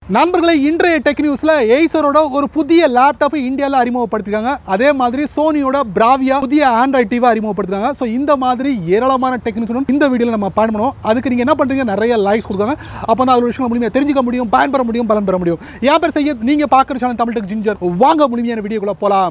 நண்பர்களே இன்றைய டெக் நியூஸ்ல ஏசரோட ஒரு புதிய லேப்டாப் இந்தியாவில் அறிமுகப்படுத்திருக்காங்க அதே மாதிரி சோனியோட பிராவியா புதிய ஆண்ட்ராய்ட் டிவி அறிமுகப்படுத்திருக்காங்க ஸோ இந்த மாதிரி ஏராளமான டெக் நியூஸ் இந்த வீடியோவில் நம்ம பயன் பண்ணுவோம் அதுக்கு நீங்க என்ன பண்றீங்க நிறைய லைக்ஸ் கொடுக்காங்க அப்போ தான் அது விஷயம் முடியும் தெரிஞ்சுக்க முடியும் பயன்பெற முடியும் பலன் பெற முடியும் என் பேர் செய்ய நீங்க பார்க்குற சேனல் தமிழ் டெக் ஜிஞ்சர் வாங்க முழுமையான வீடியோக்குள்ள போலாம்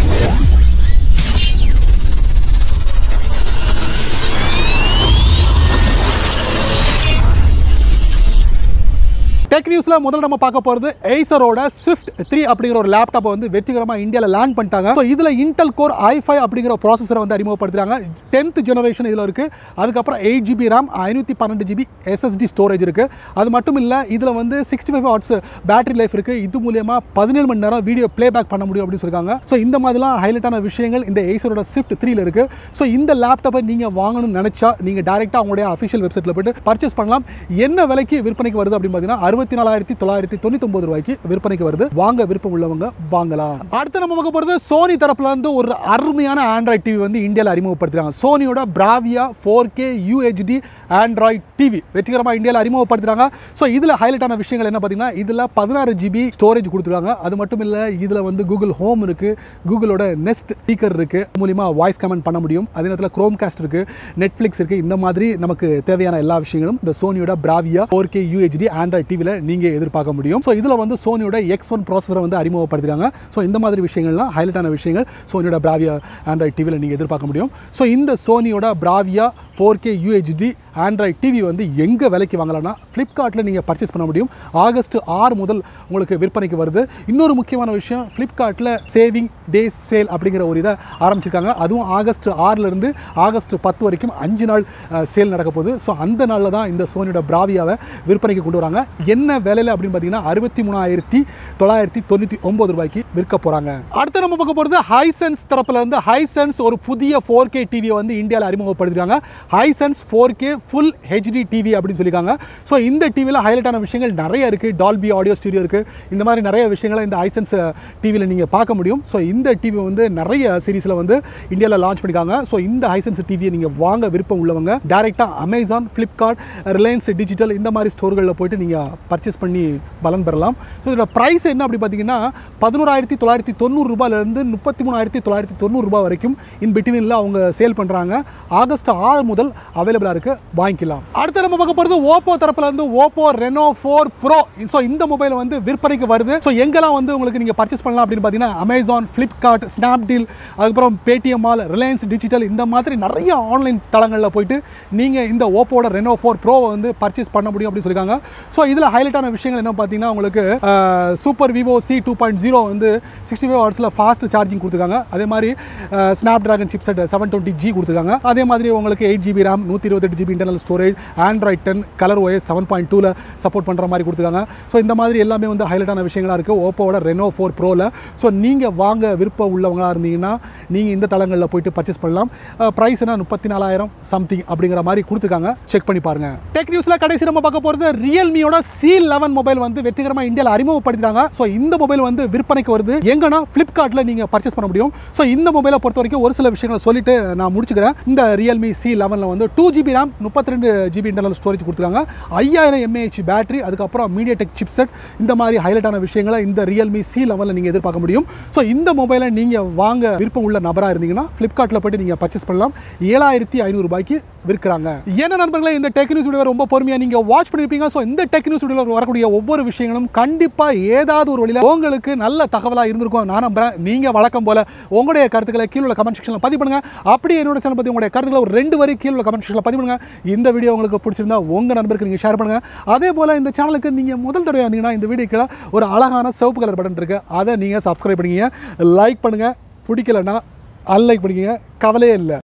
டெக் நியூஸ்ல முதல்ல நம்ம பார்க்க போறது ஏசரோட ஸ்விஃப்ட் த்ரீ அப்படிங்கிற ஒரு லேப்டாப்பை வந்து வெற்றிகரமாக இந்தியாவில் லேண்ட் பண்ணிட்டாங்க ஸோ இதில் இன்டெல் கோர் ஐ ஃபைவ் அப்படிங்கிற ப்ராசஸரை வந்து அறிமுகப்படுத்துறாங்க டென்த் ஜெனரேஷன் இதில் இருக்கு அதுக்கப்புறம் எயிட் ஜிபி ரேம் ஐநூற்றி பன்னெண்டு ஜிபி எஸ்எஸ்டி ஸ்டோரேஜ் இருக்கு அது மட்டும் இல்லை இதில் வந்து sixty five hours battery life இருக்கு இது மூலியமா பதினேழு மணி நேரம் வீடியோ பேக் பண்ண முடியும் அப்படின்னு சொல்லியிருக்காங்க ஸோ இந்த மாதிரிலாம் ஹைலைட்டான விஷயங்கள் இந்த ஏசரோட ஸ்விஃப்ட் த்ரீல இருக்கு ஸோ இந்த லேப்டாப்பை நீங்கள் வாங்கணும்னு நினைச்சா நீங்கள் டேரெக்டாக அவங்களுடைய அஃபிஷியல் வெப்சைட்டில் போயிட்டு பர்ச்சேஸ் பண்ணலாம் என்ன விலைக்கு விற்பனைக்கு வருது அப்படின்னு பார்த்தீங்கன்னா அறுபத்தி நாலாயிரத்தி தொள்ளாயிரத்தி தொண்ணூத்தி ஒன்பது ரூபாய்க்கு விற்பனைக்கு வருது வாங்க விருப்பம் உள்ளவங்க வாங்கலாம் அடுத்து நம்ம பார்க்க போகிறது சோனி தரப்புல இருந்து ஒரு அருமையான ஆண்ட்ராய்ட் டிவி வந்து இந்தியாவில் அறிமுகப்படுத்துறாங்க சோனியோட Bravia four K UHD Android TV வெற்றிகரமாக இந்தியாவில் அறிமுகப்படுத்துறாங்க ஸோ இதில் ஹைலைட்டான விஷயங்கள் என்ன பார்த்தீங்கன்னா இதில் பதினாறு ஜிபி ஸ்டோரேஜ் கொடுத்துருக்காங்க அது மட்டும் இல்லை இதில் வந்து கூகுள் ஹோம் இருக்கு கூகுளோட நெஸ்ட் ஸ்பீக்கர் இருக்கு மூலியமா வாய்ஸ் கமெண்ட் பண்ண முடியும் அதே நேரத்தில் குரோம் காஸ்ட் இருக்கு நெட்ஃப்ளிக்ஸ் இருக்கு இந்த மாதிரி நமக்கு தேவையான எல்லா விஷயங்களும் இந்த சோனியோட Bravia four K UHD Android டிவியில் நீங்கள் எதிர்பார்க்க முடியும் ஸோ இதில் வந்து சோனியோட எக்ஸ் ஒன் ப்ராசஸரை வந்து அறிமுகப்படுத்திருக்காங்க ஸோ இந்த மாதிரி விஷயங்கள்லாம் ஹைலைட்டான விஷயங்கள் சோனியோட பிராவியா ஆண்ட்ராய்ட் டிவியில் நீங்கள் எதிர்பார்க்க முடியும் ஸோ இந்த சோனியோட Bravia four K UHD Android TV வந்து எங்கே விலைக்கு வாங்கலாம்னா ஃப்ளிப்கார்ட்டில் நீங்கள் பர்ச்சேஸ் பண்ண முடியும் ஆகஸ்ட் ஆறு முதல் உங்களுக்கு விற்பனைக்கு வருது இன்னொரு முக்கியமான விஷயம் ஃப்ளிப்கார்ட்டில் சேவிங் டேஸ் சேல் அப்படிங்கிற ஒரு இதை ஆரம்பிச்சிருக்காங்க அதுவும் ஆகஸ்ட் ஆறிலிருந்து ஆகஸ்ட் பத்து வரைக்கும் அஞ்சு நாள் சேல் நடக்க போகுது ஸோ அந்த நாளில் தான் இந்த சோனியோட பிராவியாவை விற்பனைக்கு கொண்டு வராங்க என்ன விலையில் அப்படின்னு பார்த்தீங்கன்னா அறுபத்தி மூணாயிரத்தி தொள்ளாயிரத்தி தொண்ணூற்றி ஒம்பது ரூபாய்க்கு விற்க போகிறாங்க அடுத்து நம்ம பார்க்க போகிறது ஹைசென்ஸ் தரப்புல இருந்து ஹைசென்ஸ் ஒரு புதிய ஃபோர் கே டிவியை வந்து இந்தியாவில் அறிமுகப்படுத்திருக்காங்க Hisense four K full HD TV அப்படின்னு சொல்லியிருக்காங்க ஸோ இந்த டிவியில் ஹைலைட்டான விஷயங்கள் நிறைய இருக்குது டால்பி ஆடியோ ஸ்டுடியோ இருக்குது இந்த மாதிரி நிறைய விஷயங்களை இந்த ஹைசென்ஸ் டிவியில் நீங்கள் பார்க்க முடியும் ஸோ இந்த டிவி வந்து நிறைய சீரீஸில் வந்து இந்தியாவில் லான்ச் பண்ணியிருக்காங்க ஸோ இந்த ஹைசென்ஸ் டிவியை நீங்கள் வாங்க விருப்பம் உள்ளவங்க டேரெக்டாக அமேசான் ஃப்ளிப்கார்ட் ரிலையன்ஸ் டிஜிட்டல் இந்த மாதிரி ஸ்டோர்களில் போயிட்டு நீங்கள் பர்ச்சேஸ் பண்ணி பலன் பெறலாம் ஸோ இதோட ப்ரைஸ் என்ன அப்படி பார்த்தீங்கன்னா பதினோராயிரத்தி தொள்ளாயிரத்தி தொண்ணூறு ரூபாயிலேருந்து முப்பத்தி மூணாயிரத்தி தொள்ளாயிரத்தி தொண்ணூறு ரூபாய் வரைக்கும் இன் பிட்வீனில் அவங்க சேல் பண்ணுறாங்க ஆகஸ்ட் ஆறு முதல் அவைலபிளாக இருக்குது வாங்கிக்கலாம் அடுத்து நம்ம பார்க்க போகிறது ஓப்போ தரப்புல இருந்து Oppo Reno four Pro so இந்த மொபைல் வந்து விற்பனைக்கு வருது ஸோ எங்கெல்லாம் வந்து உங்களுக்கு நீங்கள் பர்ச்சேஸ் பண்ணலாம் அப்படின்னு பார்த்தீங்கன்னா அமேசான் ஃப்ளிப்கார்ட் ஸ்னாப்டீல் அதுக்கப்புறம் பேடிஎம் மால் ரிலையன்ஸ் டிஜிட்டல் இந்த மாதிரி நிறைய ஆன்லைன் தளங்களில் போயிட்டு நீங்கள் இந்த ஓப்போட ரெனோ ஃபோர் ப்ரோவை வந்து பர்ச்சேஸ் பண்ண முடியும் அப்படின்னு சொல்லியிருக்காங்க ஸோ இதில் ஹைலைட்டான விஷயங்கள் என்ன பார்த்தீங்கன்னா உங்களுக்கு super Vivo C two point zero வந்து சிக்ஸ்டி ஃபைவ் ஹவர்ஸில் ஃபாஸ்ட் சார்ஜிங் கொடுத்துருக்காங்க அதே மாதிரி Snapdragon chipset seven twenty G கொடுத்துருக்காங்க அதே மாதிரி உங்களுக்கு எயிட் ஜிபி ரேம் நூற்றி இருபத்தெட்டு GB internal storage Android ten Color OS seven point டூவில் சப்போர்ட் பண்ணுற மாதிரி கொடுத்துருக்காங்க ஸோ இந்த மாதிரி எல்லாமே வந்து ஹைலைட்டான விஷயங்களாக இருக்குது ஓப்போவோட ரெனோ ஃபோர் ப்ரோவில் ஸோ நீங்கள் வாங்க விருப்பம் உள்ளவங்களாக இருந்தீங்கன்னா நீங்கள் இந்த தளங்களில் போயிட்டு பர்ச்சேஸ் பண்ணலாம் ப்ரைஸ் என்ன முப்பத்தி நாலாயிரம் சம்திங் அப்படிங்கிற மாதிரி கொடுத்துருக்காங்க செக் பண்ணி பாருங்க டெக் நியூஸில் கடைசி நம்ம பார்க்க போகிறது ரியல்மியோட சி லெவன் மொபைல் வந்து வெற்றிகரமாக இந்தியாவில் அறிமுகப்படுத்திட்டாங்க ஸோ இந்த மொபைல் வந்து விற்பனைக்கு வருது எங்கன்னா ஃப்ளிப்கார்ட்டில் நீங்கள் பர்ச்சேஸ் பண்ண முடியும் ஸோ இந்த மொபைலை பொறுத்த வரைக்கும் ஒரு சில விஷயங்களை சொல்லிட்டு நான் முடிச்சுக்கிறேன் இந்த ரியல்மி சி லெவனில் வந்து டூ ஜிபி ரேம் முப்பத்தி ரெண்டு ஜிபி இன்டர்னல் ஸ்டோரேஜ் கொடுத்துருக்காங்க ஐயாயிரம் எம்ஏஹெச் பேட்டரி அதுக்கப்புறம் மீடியா டெக் சிப்செட் இந்த மாதிரி ஹைலைட்டான விஷயங்களை இந்த ரியல்மி சி லெவலில் நீங்கள் எதிர்பார்க்க முடியும் ஸோ இந்த மொபைலை நீங்கள் வாங்க விருப்பம் உள்ள நபராக இருந்தீங்கன்னா ஃப்ளிப்கார்ட்டில் போய்ட்டு நீங்கள் பர்ச்சேஸ் பண்ணலாம் ஏழாயிரத்தி ஐநூறு ரூபாய்க்கு விற்கிறாங்க என்ன நண்பர்களே இந்த டெக் நியூஸ் வீடியோ ரொம்ப பொறுமையாக நீங்கள் வாட்ச் பண்ணியிருப்பீங்க ஸோ இந்த டெக் நியூஸ் வீடியோவில் வரக்கூடிய ஒவ்வொரு விஷயங்களும் கண்டிப்பாக ஏதாவது ஒரு வழியில் உங்களுக்கு நல்ல தகவலாக இருந்திருக்கும் நான் நம்புறேன் நீங்கள் வழக்கம் போல உங்களுடைய கருத்துக்களை கீழே உள்ள கமெண்ட் செக்ஷனில் பதிவு பண்ணுங்க அப்படியே என்னோட சேனல் பற்றி உங்களுடைய கருத்துக்களை ஒரு ரெண்டு வரி கீழே உள்ள கமெண்ட் செக்ஷனில் பதிவு பண்ணுங்க இந்த வீடியோ உங்களுக்கு பிடிச்சிருந்தா உங்கள் நண்பருக்கு நீங்கள் ஷேர் பண்ணுங்க அதே போல் இந்த சேனலுக்கு நீங்கள் முதல் தடவை வந்தீங்கன்னா இந்த வீடியோக்கு ஒரு அழகான சிவப்பு கலர் பட்டன் இருக்கு அதை நீங்கள் சப்ஸ்கிரைப் பண்ணிக்கிங்க லைக் பண்ணுங்க பிடிக்கலன்னா அன்லைக் பண்ணிக்கங்க கவலையே இல்லை